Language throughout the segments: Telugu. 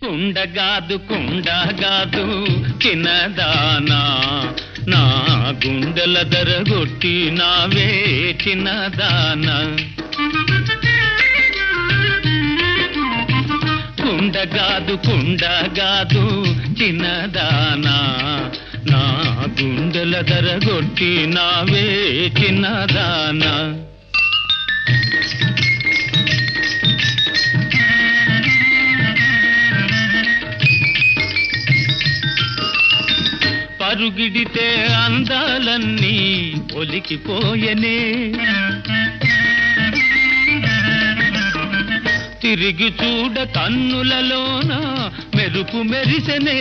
కుండగాదు కుండగాదు చిన్నదానా నా గుండెల దరగొట్టి నావే చిన్నదానా కుండగాదు కుండగాదు చిన్నదానా నా గుండెల దరగొట్టి నావే చిన్నదానా పరుగిడితే అందాలన్నీ ఒలికిపోయనే తిరిగి చూడ కన్నులలోన మెరుపు మెరిసెనే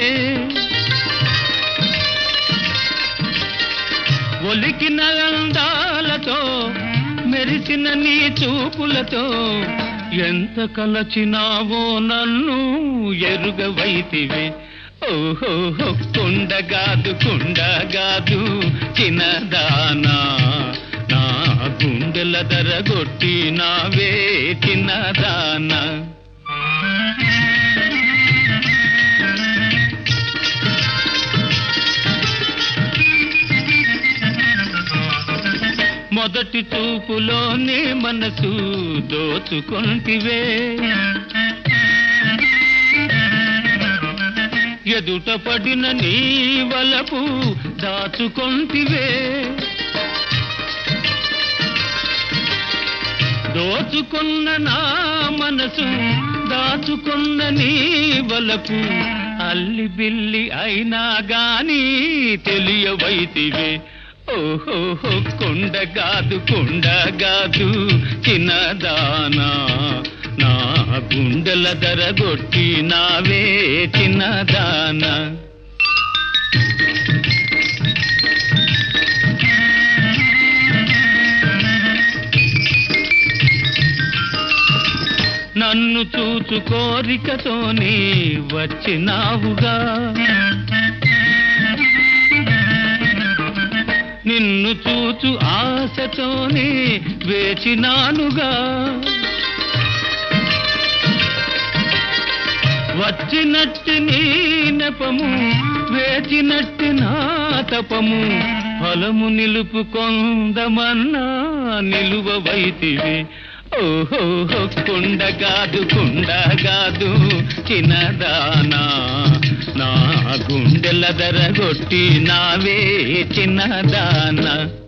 ఒలికిన అందాలతో మెరిసిన నీ చూపులతో ఎంత కలచినావో నన్ను ఎరుగవైతివే ఓహో కుండగాదు కుండగాదు చిన్నదానా నా గుండెల దరగొట్టి నావే చిన్నదానా మొదటి చూపులోనే మనసు దోచుకొంటివే ఎదుట పడిన నీ వలపు దాచుకొంటివే దోచుకున్న నా మనసు దాచుకున్న నీ వలపు అల్లి బిల్లి అయినా గాని తెలియవైతివే ఓహో కొండగాదు కొండగాదు చిన్నదానా నా గుండెల దరగొట్టి నావే చిన్నదానా నన్ను చూచు కోరికతోనే వచ్చినావుగా నిన్ను చూచు ఆశతోనే వేచినానుగా వచ్చినట్టి నీ నెపము వేచినట్టి నా తపము ఫలము నిలుపుకొందమన్నా నిలువ వైతివి ఓహో కుండగాదు కుండగాదు చిన్నదానా నా గుండెల దరగొట్టి నావే చిన్నదానా